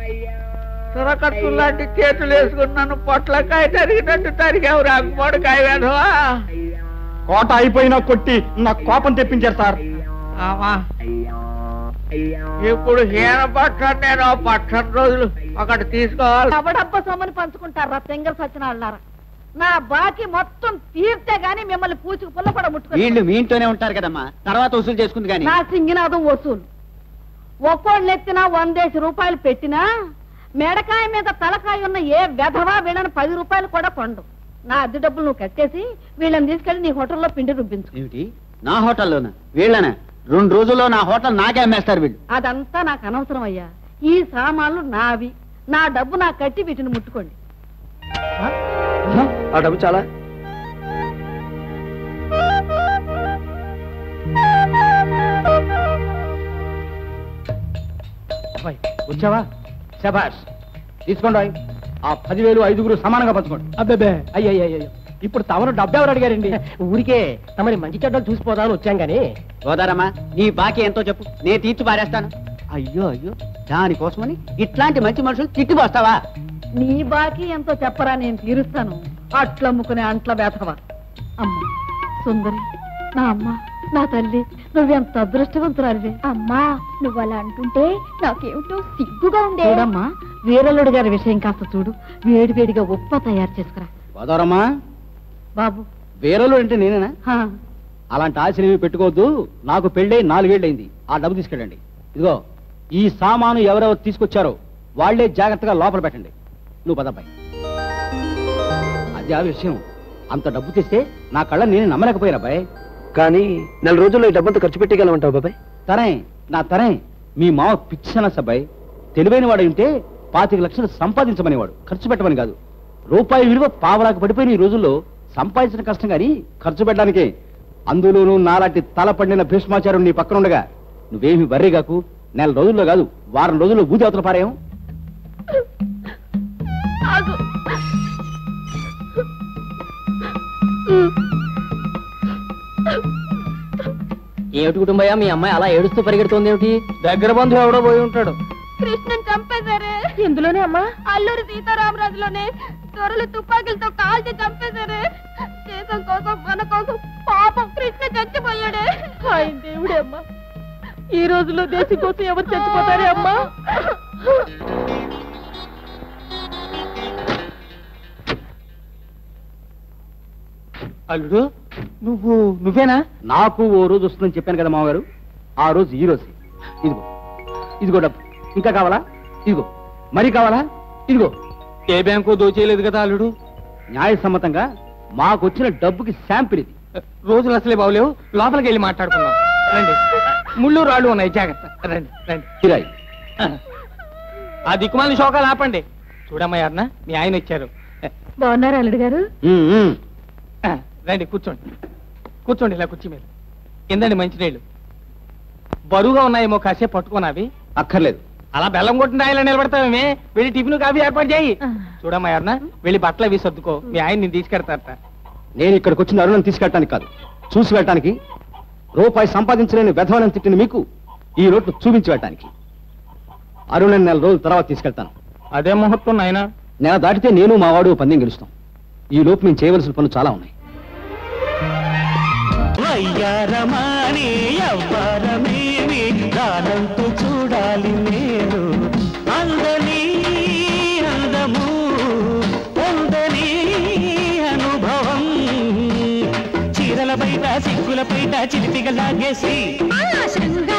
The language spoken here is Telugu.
సురకట్టు లాంటి చేతులు వేసుకున్నాను పొట్లకాయ తరిగినట్టు తరిగావు రాకపోడకాయ వేధవా కోట అయిపోయినా కొట్టి నా కోపం తెప్పించారు సార్ ఆమా ఇప్పుడు హీన పట్టణం నేను ఓ పట్టణ రోజులు ఒకటి తీసుకోవాలి ఎవడబ్బ సొమ్మని పంచుకుంటారా తెంగల్ సచ్చినాళ్ళారా నా బాకీ మొత్తం తీర్తే గాని మిమ్మల్ని పూచుకు పుల్ల కూడా ముట్టుకుని వీళ్ళు మీ ఇంట్లోనే ఉంటారు కదమ్మా తర్వాత వసూలు చేసుకుంది కానీ నా సింగినాదం వసూలు ఒక్కోళ్ళు ఎత్తినా వందేసి రూపాయలు పెట్టినా మెడకాయ మీద తలకాయ ఉన్న ఏ వెధవా వీళ్ళని పది రూపాయలు కూడా కొండు నా అద్దె డబ్బులు నువ్వు కట్టేసి వీళ్ళని తీసుకెళ్లి నీ హోటల్లో పిండి రుబ్బించు ఏమిటి నా హోటల్లోనా వీళ్ళనా రెండు రోజుల్లో నా హోటల్ నాకే అమ్మేస్తారు వీళ్ళు అదంతా నాకు అనవసరం అయ్యా ఈ సామాన్లు నావి నా డబ్బు నాకు కట్టి వీటిని ముట్టుకోండి ఆ డబ్బు చాలా వచ్చావా శబాష్ తీసుకోండి ఆ పదివేలు ఐదుగురు సమానంగా పంచుకోండి అబ్బే అయ్యయ్యో ఇప్పుడు తమరు డబ్బు ఎవరు అడిగారండి ఊరికే తమరి మంచి చెడ్డలు చూసిపోదామని వచ్చాం గాని గోదారమ్మా నీ బాకీ ఎంతో చెప్పు నేను తీర్చి పారేస్తాను అయ్యో అయ్యో దానికోసమని ఇట్లాంటి మంచి మనుషులు తిట్టిపోస్తావా నీ బాకీ ఎంతో చెప్పరా నేను తీరుస్తాను అట్లమ్ముకునే అంట్ల వేధవా అమ్మ సుందరి నా అమ్మ నా తల్లి నువ్వెంత అదృష్టవంతురాలివే అమ్మా నువ్వు అలా అంటుంటే నాకేమిటో సిగ్గుగా ఉండే చూడమ్మా వీరల్లుడు గారి విషయం కాస్త చూడు వేడి వేడిగా ఉప్ప తయారు చేసుకురా గోదావరమ్మా బాబు వేరేలో అంటే నేనేనా హా, అలాంటి ఆశలు ఏమీ పెట్టుకోవద్దు నాకు పెళ్ళై నాలుగేళ్ళైంది ఆ డబ్బు తీసుకెళ్ళండి ఇదిగో ఈ సామాను ఎవరెవరు తీసుకొచ్చారో వాళ్లే జాగ్రత్తగా లోపల పెట్టండి నువ్వు పదబ్బాయి అది ఆ విషయం అంత డబ్బు తెస్తే నా కళ్ళ నేను నమ్మలేకపోయాను అబ్బాయి కానీ నెల రోజుల్లో ఈ డబ్బంతా ఖర్చు పెట్టగలమంటావు బాబాయ్ తరే నా తరే మీ మావ పిచ్చన సబ్బాయి తెలివైన వాడు ఉంటే పాతిక లక్షలు సంపాదించమనేవాడు ఖర్చు పెట్టమని కాదు రూపాయి విలువ పావలాకు పడిపోయిన ఈ రోజుల్లో సంపాదించిన కష్టం కానీ ఖర్చు పెట్టడానికే అందులోనూ నాలాంటి తల పండిన భీష్మాచారం నీ పక్కన ఉండగా నువ్వేమి వర్రిగాకు నెల రోజుల్లో కాదు వారం రోజుల్లో బూది అవతల పారేయం ఏమిటి కుటుంబయ్య మీ అమ్మాయి అలా ఏడుస్తూ పరిగెడుతోంది ఏమిటి దగ్గర బంధువు ఎవడో పోయి ఉంటాడు కృష్ణన్ చంపేశారే ఎందులోనే అమ్మా అల్లూరి సీతారామరాజులోనే దొరలు తుపాకీలతో కాల్చి చంపేశారే దేశం కోసం మన కోసం పాపం కృష్ణ చచ్చిపోయాడే హాయ్ దేవుడే అమ్మా ఈ రోజుల్లో దేశం కోసం ఎవరు చచ్చిపోతారే అమ్మా అల్లుడు నువ్వు నువ్వేనా నాకు ఓ రోజు వస్తుందని చెప్పాను కదా మామగారు ఆ రోజు ఈ రోజు ఇదిగో ఇదిగో డబ్బు ఇంకా కావాలా ఇదిగో మరి కావాలా ఇదిగో ఏ బ్యాంకు దోచేయలేదు కదా అల్లుడు న్యాయసమ్మతంగా మాకొచ్చిన డబ్బుకి శాంపిల్ ఇది రోజులు అసలే బాగలేవు లోపలికి వెళ్ళి మాట్లాడుకుందాం రండి ముళ్ళు రాళ్ళు ఉన్నాయి జాగ్రత్త రండి రండి కిరాయి ఆ దిక్కుమాలిన శోకాలు ఆపండి చూడమ్మా అన్న మీ ఆయన ఇచ్చారు బాగున్నారు అల్లుడు గారు ఉమ్, ఉమ్. రండి కూర్చోండి కూర్చోండి ఇలా కుర్చీ మీద ఇందండి మంచినీళ్ళు బరువుగా ఉన్నాయేమో కాసేపు పట్టుకోనావి అక్కర్లేదు అలా బెల్లం కొట్టిన రాయిలా నిలబడతావేమే వెళ్ళి టిఫిన్ కాఫీ ఏర్పాటు చేయి చూడమ్మా అన్న వెళ్ళి బట్టలు అవి సర్దుకో మీ ఆయన నేను తీసుకెడతారట నేను ఇక్కడికి వచ్చిన అరుణం తీసుకెళ్ళటానికి కాదు చూసి వెళ్ళటానికి రూపాయి సంపాదించలేని వెధవనం తిట్టిన మీకు ఈ రోడ్లు చూపించి వెళ్ళటానికి అరుణని నెల రోజుల తర్వాత తీసుకెళ్తాను అదే ముహూర్తం నాయన నెల దాటితే నేను మా వాడు పందెం గెలుస్తాం ఈ లోపు మేము చేయవలసిన పనులు చాలా ఉన్నాయి వయ్యారమాని ఎవ్వరమేమి దానంతు చూడాలి నేను అందని అందము పొందని అనుభవం చీరల బయట సిగ్గుల బయట చిలిపిగా లాగేసి శృంగార